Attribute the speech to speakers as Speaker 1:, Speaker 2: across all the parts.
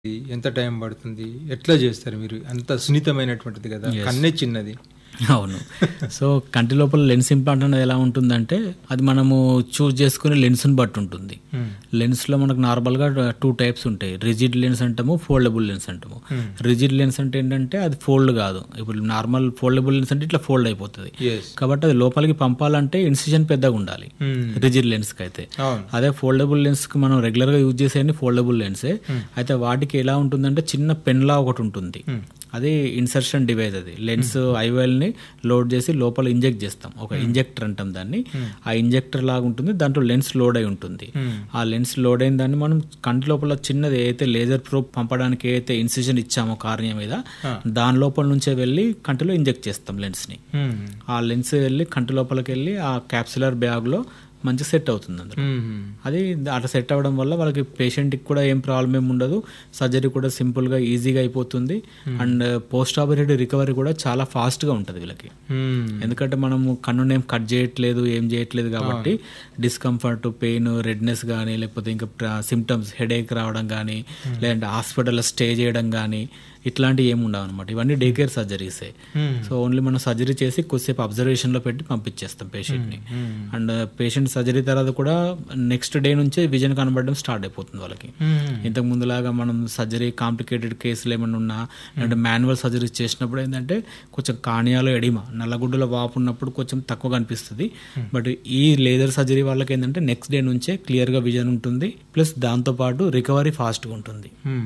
Speaker 1: ఎంత టైం పడుతుంది ఎట్లా చేస్తారు మీరు అంత సున్నితమైనటువంటిది కదా
Speaker 2: Yes.
Speaker 1: కన్నే చిన్నది
Speaker 2: అవును సో కంటి లోపల లెన్స్ ఇంప్లాంట్ అనేది ఎలా ఉంటుందంటే అది మనము చూస్ చేసుకునే లెన్స్ని బట్టి ఉంటుంది
Speaker 1: Hmm.
Speaker 2: లెన్స్లో మనకు నార్మల్గా టూ టైప్స్ ఉంటాయి రిజిడ్ లెన్స్ అంటాము ఫోల్డబుల్ లెన్స్ అంటాము
Speaker 1: Hmm.
Speaker 2: రిజిడ్ లెన్స్ అంటే ఏంటంటే అది ఫోల్డ్ కాదు ఇప్పుడు నార్మల్ ఫోల్డబుల్ లెన్స్ అంటే ఇట్లా ఫోల్డ్ అయిపోతుంది
Speaker 1: ఎస్
Speaker 2: కాబట్టి అది లోపలికి పంపాలంటే ఇన్సిజన్ పెద్దగా ఉండాలి రిజిడ్ లెన్స్కి అయితే
Speaker 1: అవును
Speaker 2: అదే ఫోల్డబుల్ లెన్స్కి మనం రెగ్యులర్గా యూజ్ చేసేది ఫోల్డబుల్ లెన్సే అయితే వాటికి ఎలా ఉంటుందంటే చిన్న పెన్లా ఒకటి ఉంటుంది
Speaker 1: Hmm.
Speaker 2: అది ఇన్సర్షన్ డివైస్ అది లెన్స్ ఐవెల్ని లోడ్ చేసి లోపల ఇంజెక్ట్ చేస్తాం ఒక ఇంజెక్టర్ అంటాం దాన్ని ఆ ఇంజెక్టర్ లాగా ఉంటుంది దాంట్లో లెన్స్ లోడ్ అయి ఉంటుంది
Speaker 1: Hmm.
Speaker 2: ఆ లెన్స్ లోడ్ అయిన దాన్ని మనం కంటి లోపల చిన్నది ఏదైతే లేజర్ ప్రూఫ్ పంపడానికి ఏదైతే ఇన్సిజన్ ఇచ్చామో కార్నియా మీద
Speaker 1: Ah.
Speaker 2: దాని లోపల నుంచే వెళ్ళి కంటిలో ఇంజెక్ట్ చేస్తాం లెన్స్ని
Speaker 1: Hmm.
Speaker 2: ఆ లెన్స్ వెళ్ళి కంటి లోపలికి వెళ్ళి ఆ క్యాప్సులర్ బ్యాగ్లో మంచి సెట్ అవుతుంది అందులో
Speaker 1: Hmm.
Speaker 2: అది అట్లా సెట్ అవ్వడం వల్ల వాళ్ళకి పేషెంట్కి కూడా ఏం ప్రాబ్లం ఏమి ఉండదు సర్జరీ కూడా సింపుల్గా ఈజీగా అయిపోతుంది అండ్ పోస్ట్ ఆపరేటివ్ రికవరీ కూడా చాలా ఫాస్ట్గా ఉంటుంది వీళ్ళకి
Speaker 1: Hmm.
Speaker 2: ఎందుకంటే మనము కన్నుని ఏం కట్ చేయట్లేదు ఏం చేయట్లేదు కాబట్టి డిస్కంఫర్ట్ పెయిన్ రెడ్నెస్ కానీ లేకపోతే ఇంకా సిమ్టమ్స్ హెడేక్ రావడం కానీ లేదంటే హాస్పిటల్లో స్టే చేయడం కానీ ఇట్లాంటివి ఏమి ఉండవు అనమాట ఇవన్నీ డే కేర్ సర్జరీసే
Speaker 1: Hmm.
Speaker 2: సో ఓన్లీ మనం సర్జరీ చేసి కొద్దిసేపు అబ్జర్వేషన్లో పెట్టి పంపించేస్తాం పేషెంట్ని
Speaker 1: Hmm.
Speaker 2: అండ్ పేషెంట్ సర్జరీ తర్వాత కూడా నెక్స్ట్ డే నుంచే విజన్ కనబడడం స్టార్ట్ అయిపోతుంది వాళ్ళకి
Speaker 1: Hmm.
Speaker 2: ఇంతకు ముందులాగా మనం సర్జరీ కాంప్లికేటెడ్ కేసులు ఏమైనా ఉన్నా అంటే మాన్యువల్ సర్జరీ చేసినప్పుడు ఏంటంటే కొంచెం కాణియాలో ఎడిమ నల్లగుడ్డలో వాపు ఉన్నప్పుడు కొంచెం తక్కువ కనిపిస్తుంది బట్ ఈ లేజర్ సర్జరీ వాళ్ళకి ఏంటంటే నెక్స్ట్ డే నుంచే క్లియర్గా విజన్ ఉంటుంది ప్లస్ దాంతోపాటు రికవరీ ఫాస్ట్గా ఉంటుంది
Speaker 1: Hmm.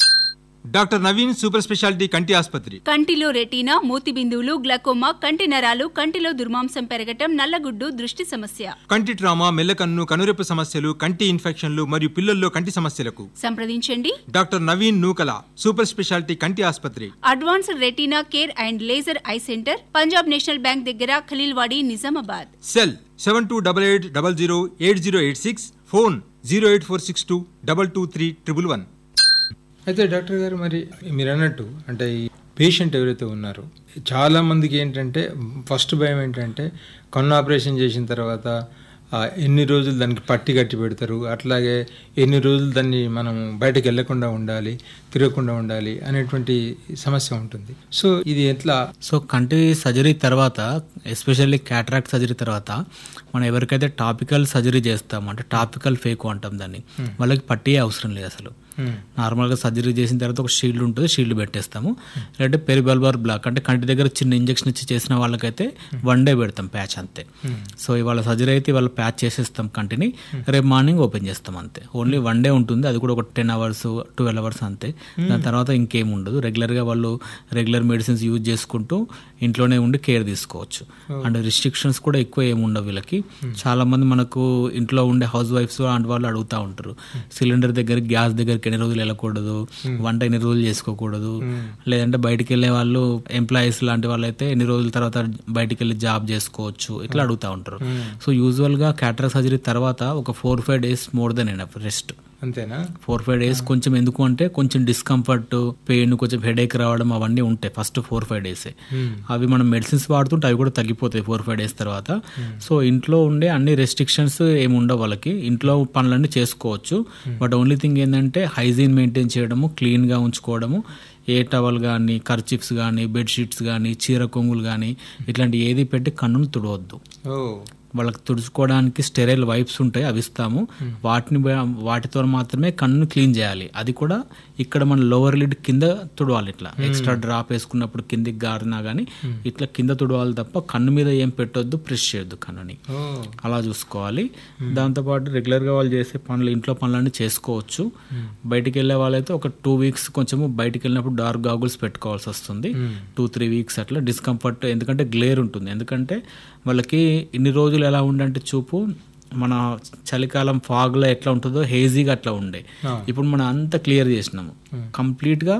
Speaker 1: Doctor Naveen super speciality కంటి ఆసుపత్రి
Speaker 3: కంటిలో రెటీనా మూతి బిందువులు గ్లకోమా కంటి నరాలు కంటిలో దుర్మాంసం పెరగటం నల్లగుడ్డు దృష్టి సమస్య
Speaker 1: కంటి ట్రామా మెల్లకన్ను కనురెప్పు సమస్యలు కంటి ఇన్ఫెక్షన్లు మరియు పిల్లల్లో కంటి సమస్యలకు
Speaker 3: సంప్రదించండి
Speaker 1: డాక్టర్ నవీన్ నూకల సూపర్ స్పెషాలిటీ కంటి ఆసుపత్రి
Speaker 3: advanced retina care and laser eye centre Punjab national bank దగ్గర Khaleelwadi Nizamabad
Speaker 1: cell seven two double eight double zero eight zero eight six phone zero eight four six two double two three triple one అయితే doctor garu మరి మీరు అన్నట్టు అంటే ఈ patient ఎవరైతే ఉన్నారో చాలా మందికి ఏంటంటే ఫస్ట్ భయం ఏంటంటే కన్ను ఆపరేషన్ చేసిన తర్వాత ఆ, ఎన్ని రోజులు దానికి పట్టి కట్టి పెడతారు అట్లాగే ఎన్ని రోజులు దాన్ని మనం బయటకు వెళ్లకుండా ఉండాలి తిరగకుండా ఉండాలి అనేటువంటి సమస్య ఉంటుంది సో ఇది ఎట్లా
Speaker 2: సో కంటి సర్జరీ తర్వాత ఎస్పెషల్లీ క్యాటరాక్ట్ సర్జరీ తర్వాత మనం ఎవరికైతే టాపికల్ సర్జరీ చేస్తామో అంటే టాపికల్ ఫేక్ అంటాం దాన్ని వాళ్ళకి పట్టే అవసరం లేదు అసలు
Speaker 1: Hmm.
Speaker 2: నార్మల్గా సర్జరీ చేసిన తర్వాత ఒక షీల్డ్ ఉంటుంది షీల్డ్ పెట్టేస్తాము లేదంటే పెరిబల్బార్ బ్లాక్ అంటే కంటి దగ్గర చిన్న ఇంజెక్షన్ ఇచ్చి చేసిన వాళ్ళకైతే వన్ డే పెడతాం ప్యాచ్ అంతే సో ఇవాళ సర్జరీ అయితే ఇవాళ ప్యాచ్ చేసేస్తాం కంటిని రేపు మార్నింగ్ ఓపెన్ చేస్తాం అంతే ఓన్లీ వన్ డే ఉంటుంది అది కూడా ఒక టెన్ అవర్స్ ట్వెల్వ్ అవర్స్ అంతే దాని తర్వాత ఇంకేం ఉండదు రెగ్యులర్గా వాళ్ళు రెగ్యులర్ మెడిసిన్స్ యూజ్ చేసుకుంటూ ఇంట్లోనే ఉండి కేర్ తీసుకోవచ్చు అండ్ రిస్ట్రిక్షన్స్ కూడా ఎక్కువ ఏమి ఉండవు వీళ్ళకి చాలా మంది మనకు ఇంట్లో ఉండే హౌస్ వైఫ్స్ అలాంటి వాళ్ళు అడుగుతూ ఉంటారు సిలిండర్ దగ్గర గ్యాస్ దగ్గరికి ఎన్ని రోజులు వెళ్ళకూడదు వంట ఎన్ని రోజులు చేసుకోకూడదు లేదంటే బయటికి వెళ్ళే వాళ్ళు ఎంప్లాయీస్ లాంటి వాళ్ళు అయితే ఎన్ని రోజుల తర్వాత బయటికి వెళ్ళి జాబ్ చేసుకోవచ్చు ఇట్లా అడుగుతూ ఉంటారు సో యూజువల్ గా క్యాటరా సర్జరీ తర్వాత ఒక four five days more then enough rest
Speaker 1: అంతేనా
Speaker 2: ఫోర్ ఫైవ్ డేస్ కొంచెం ఎందుకు అంటే కొంచెం డిస్కంఫర్ట్ పెయిన్ కొంచెం హెడేక్ రావడం అవన్నీ ఉంటాయి ఫస్ట్ ఫోర్ ఫైవ్ డేస్ అవి మనం మెడిసిన్స్ వాడుతుంటే అవి కూడా తగ్గిపోతాయి ఫోర్ ఫైవ్ డేస్ తర్వాత సో ఇంట్లో ఉండే అన్ని రెస్ట్రిక్షన్స్ ఏమి ఉండవు వాళ్ళకి ఇంట్లో పనులన్నీ చేసుకోవచ్చు బట్ ఓన్లీ థింగ్ ఏంటంటే హైజీన్ మెయింటైన్ చేయడము క్లీన్గా ఉంచుకోవడము ఏ టవల్ కానీ కర్చిప్స్ కానీ బెడ్షీట్స్ కానీ చీర కొంగులు కానీ ఇట్లాంటి ఏది పెట్టి కన్నును తుడవద్దు
Speaker 1: ఓ
Speaker 2: వాళ్ళకి తుడుచుకోవడానికి స్టెరైల్ వైప్స్ ఉంటాయి అవి ఇస్తాము వాటిని బ- వాటితో మాత్రమే కన్ను క్లీన్ చేయాలి అది కూడా ఇక్కడ మన లోవర్ లిడ్ కింద తుడవాలి ఇట్లా ఎక్స్ట్రా డ్రాప్ వేసుకున్నప్పుడు కిందికి గారినా కానీ ఇట్లా కింద తుడవాలి తప్ప కన్ను మీద ఏం పెట్టొద్దు ప్రెస్ చేయొద్దు కన్నుని
Speaker 1: ఓ
Speaker 2: అలా చూసుకోవాలి దాంతోపాటు రెగ్యులర్గా వాళ్ళు చేసే పనులు ఇంట్లో పనులన్నీ చేసుకోవచ్చు బయటికి వెళ్ళే వాళ్ళైతే ఒక టూ వీక్స్ కొంచెము బయటికి వెళ్ళినప్పుడు డార్క్ గాగుల్స్ పెట్టుకోవాల్సి వస్తుంది టూ త్రీ వీక్స్ అట్లా డిస్కంఫర్ట్ ఎందుకంటే గ్లేర్ ఉంటుంది ఎందుకంటే వాళ్ళకి ఇన్ని రోజులు ఎలా ఉండంటే చూపు మన చలికాలం ఫాగ్లో ఎట్లా ఉంటుందో హేజీగా అట్లా ఉండే ఇప్పుడు మనం అంతా క్లియర్ చేసినాము కంప్లీట్గా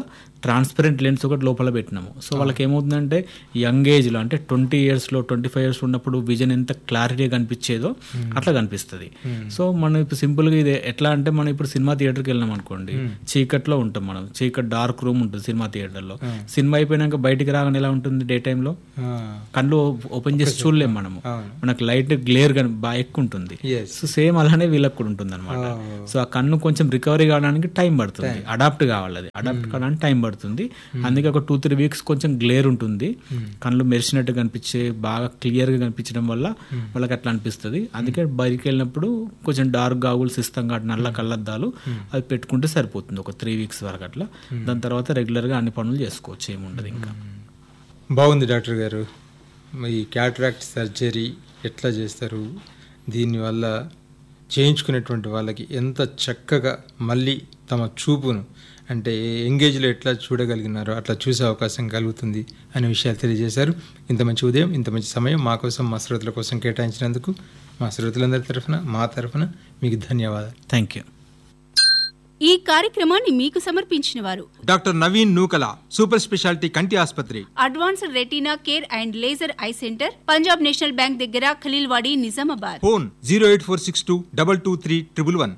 Speaker 2: ట్రాన్స్పరెంట్ లెన్స్ ఒకటి లోపల పెట్టినాము సో వాళ్ళకి ఏమవుతుందంటే యంగ్ ఏజ్లో అంటే ట్వంటీ ఇయర్స్లో ట్వంటీ ఫైవ్ ఇయర్స్ ఉన్నప్పుడు విజన్ ఎంత క్లారిటీగా కనిపించేదో అట్లా కనిపిస్తుంది సో మనం ఇప్పుడు సింపుల్గా ఇది ఎట్లా అంటే మనం ఇప్పుడు సినిమా థియేటర్కి వెళ్ళినాం అనుకోండి చీకట్లో ఉంటాం మనం చీకట్ డార్క్ రూమ్ ఉంటుంది సినిమా థియేటర్లో సినిమా అయిపోయినాక బయటికి రాగానే ఎలా ఉంటుంది డే టైంలో
Speaker 1: ఆ,
Speaker 2: కళ్ళు ఓపెన్ చేసి చూడలేం మనము
Speaker 1: అవును.
Speaker 2: మనకు లైట్ గ్లేర్ కానీ బాగా ఎక్కువ ఉంటుంది
Speaker 1: Yes.
Speaker 2: సో సేమ్ అలానే వీళ్ళకి కూడా ఉంటుంది అనమాట
Speaker 1: Oh.
Speaker 2: సో ఆ కన్ను కొంచెం రికవరీ కావడానికి టైం పడుతుంది అడాప్ట్ కావాలి అది అడాప్ట్ కావడానికి టైం పడుతుంది అందుకే ఒక టూ త్రీ వీక్స్ కొంచెం గ్లేర్ ఉంటుంది కళ్ళు మెరిసినట్టు కనిపించే బాగా క్లియర్ గా కనిపించడం వల్ల వాళ్ళకి అట్లా అనిపిస్తుంది అందుకే బయటికి వెళ్ళినప్పుడు కొంచెం డార్క్ గాగుల్స్ ఇస్తాం కాబట్టి నల్ల కళ్ళద్దాలు అది పెట్టుకుంటే సరిపోతుంది ఒక త్రీ వీక్స్ వరకు అట్లా దాని తర్వాత రెగ్యులర్ గా అన్ని పనులు చేసుకోవచ్చు ఏముండదు ఇంకా
Speaker 1: బాగుంది డాక్టర్ గారు ఈ క్యాట్రాక్ట్ సర్జరీ ఎట్లా చేస్తారు దీనివల్ల చేయించుకునేటువంటి వాళ్ళకి ఎంత చక్కగా మళ్ళీ తమ చూపును అంటే ఎంగేజ్లో ఎట్లా చూడగలిగినారో అట్లా చూసే అవకాశం కలుగుతుంది అనే విషయాలు తెలియజేశారు ఇంత మంచి ఉదయం ఇంత మంచి సమయం మా కోసం మా శ్రోతల కోసం కేటాయించినందుకు మా శ్రోతలందరి తరఫున మా తరఫున మీకు ధన్యవాదాలు
Speaker 2: థ్యాంక్ యూ
Speaker 3: ఈ కార్యక్రమాన్ని మీకు సమర్పించిన వారు
Speaker 1: డాక్టర్ నవీన్ నూకల సూపర్ స్పెషాలిటీ కంటి ఆసుపత్రి
Speaker 3: advanced retina care and laser eye centre Punjab national bank దగ్గర Khaleelwadi Nizamabad
Speaker 1: phone zero eight four six two double two three triple one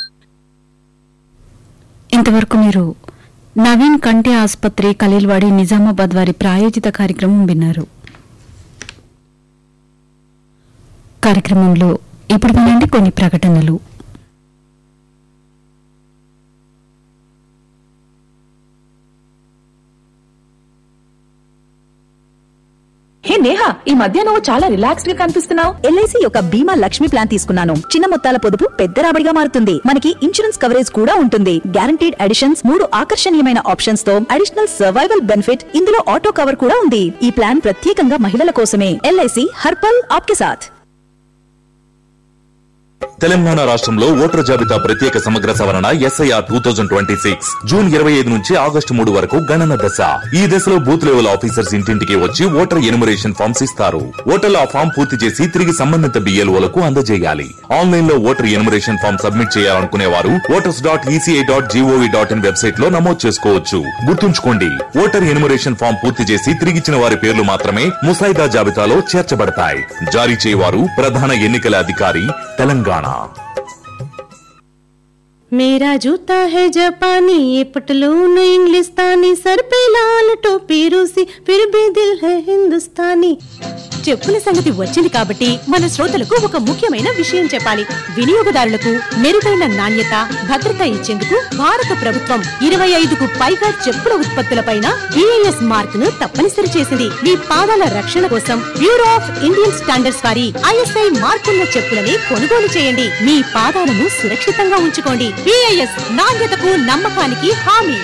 Speaker 4: ఇంతవరకు మీరు నవీన్ కంటి ఆసుపత్రి ఖలీల్వాడి నిజామాబాద్ వారి ప్రాయోజిత కార్యక్రమం విన్నారు కార్యక్రమంలో ఇప్పుడు వినండి కొన్ని ప్రకటనలు
Speaker 5: హే నేహా ఈ మధ్య నువ్వు చాలా రిలాక్స్డ్ గా కనిపిస్తున్నావు
Speaker 6: ఎల్ఐసి యొక్క బీమా లక్ష్మి ప్లాన్ తీసుకున్నాను చిన్న మొత్తాల పొదుపు పెద్ద రాబడిగా మారుతుంది మనకి ఇన్సూరెన్స్ కవరేజ్ కూడా ఉంటుంది గ్యారంటీడ్ అడిషన్స్ మూడు ఆకర్షణీయమైన ఆప్షన్స్ తో అడిషనల్ సర్వైవల్ బెనిఫిట్ ఇందులో ఆటో కవర్ కూడా ఉంది ఈ ప్లాన్ ప్రత్యేకంగా మహిళల కోసమే ఎల్ఐసి హర్పల్ ఆప్కే సాథ్
Speaker 7: తెలంగాణ రాష్ట్రంలో ఓటర్ జాబితా ప్రత్యేక సమగ్ర సవరణ SIR two thousand twenty six June ఇరవై ఐదు నుంచి ఆగస్టు మూడు వరకు గణన దశ ఈ దశలో బూత్ లెవెల్ ఆఫీసర్స్ ఇంటింటికి వచ్చి ఓటర్ ఎనుమరేషన్ ఫామ్స్ ఇస్తారు ఓటర్లు ఆ ఫామ్ పూర్తి చేసి తిరిగి సంబంధిత బిఎల్ఓలకు అందజేయాలి ఆన్లైన్ లో ఓటర్ ఎనుమరేషన్ ఫామ్ సబ్మిట్ చేయాలనుకునే వారు voters dot ECI dot GOV dot in website లో నమోదు చేసుకోవచ్చు గుర్తుంచుకోండి ఓటర్ ఎనుమరేషన్ ఫామ్ పూర్తి చేసి తిరిగిచ్చిన వారి పేర్లు మాత్రమే ముసాయిదా జాబితాలో చేర్చబడతాయి జారీ చేయవారు ప్రధాన ఎన్నికల అధికారి తెలంగాణ
Speaker 8: मेरा जूता है जापानी ये पटलून इंग्लिस्तानी सर पे लाल टोपी रूसी फिर भी दिल है हिंदुस्तानी చెప్పుల సంగతి వచ్చింది కాబట్టి మన శ్రోతలకు ఒక ముఖ్యమైన విషయం చెప్పాలి వినియోగదారులకు మెరుగైన నాణ్యత భద్రత ఇచ్చేందుకు భారత ప్రభుత్వం ఇరవై ఐదుకు పైగా చెప్పుల ఉత్పత్తులపైన బిఐఎస్ మార్క్ ను తప్పనిసరి చేసింది మీ పాదాల రక్షణ కోసం బ్యూరో ఆఫ్ ఇండియన్ స్టాండర్డ్స్ వారి ఐఎస్ఐ మార్కున్న చెప్పులని కొనుగోలు చేయండి మీ పాదాలను సురక్షితంగా ఉంచుకోండి బిఐఎస్ నాణ్యతకు నమ్మకానికి హామీ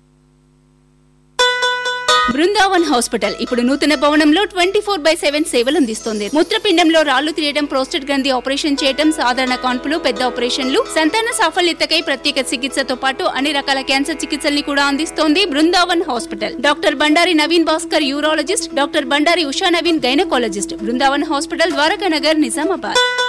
Speaker 3: బృందావన్ హాస్పిటల్ ఇప్పుడు నూతన భవనంలో ట్వంటీ ఫోర్ బై సెవెన్ సేవలు అందిస్తుంది మూత్రపిండంలో రాళ్లు తీయడం ప్రోస్టేట్ గ్రంథి ఆపరేషన్ చేయడం సాధారణ కాన్పులు పెద్ద ఆపరేషన్లు సంతాన సాఫల్యతకై ప్రత్యేక చికిత్సతో పాటు అన్ని రకాల క్యాన్సర్ చికిత్సల్ని కూడా అందిస్తోంది Brindavan hospital doctor Bandari Naveen Bhaskar urologist doctor Bandari Usha Naveen gynaecologist Brindavan hospital Dwaraka Nagar Nizamabad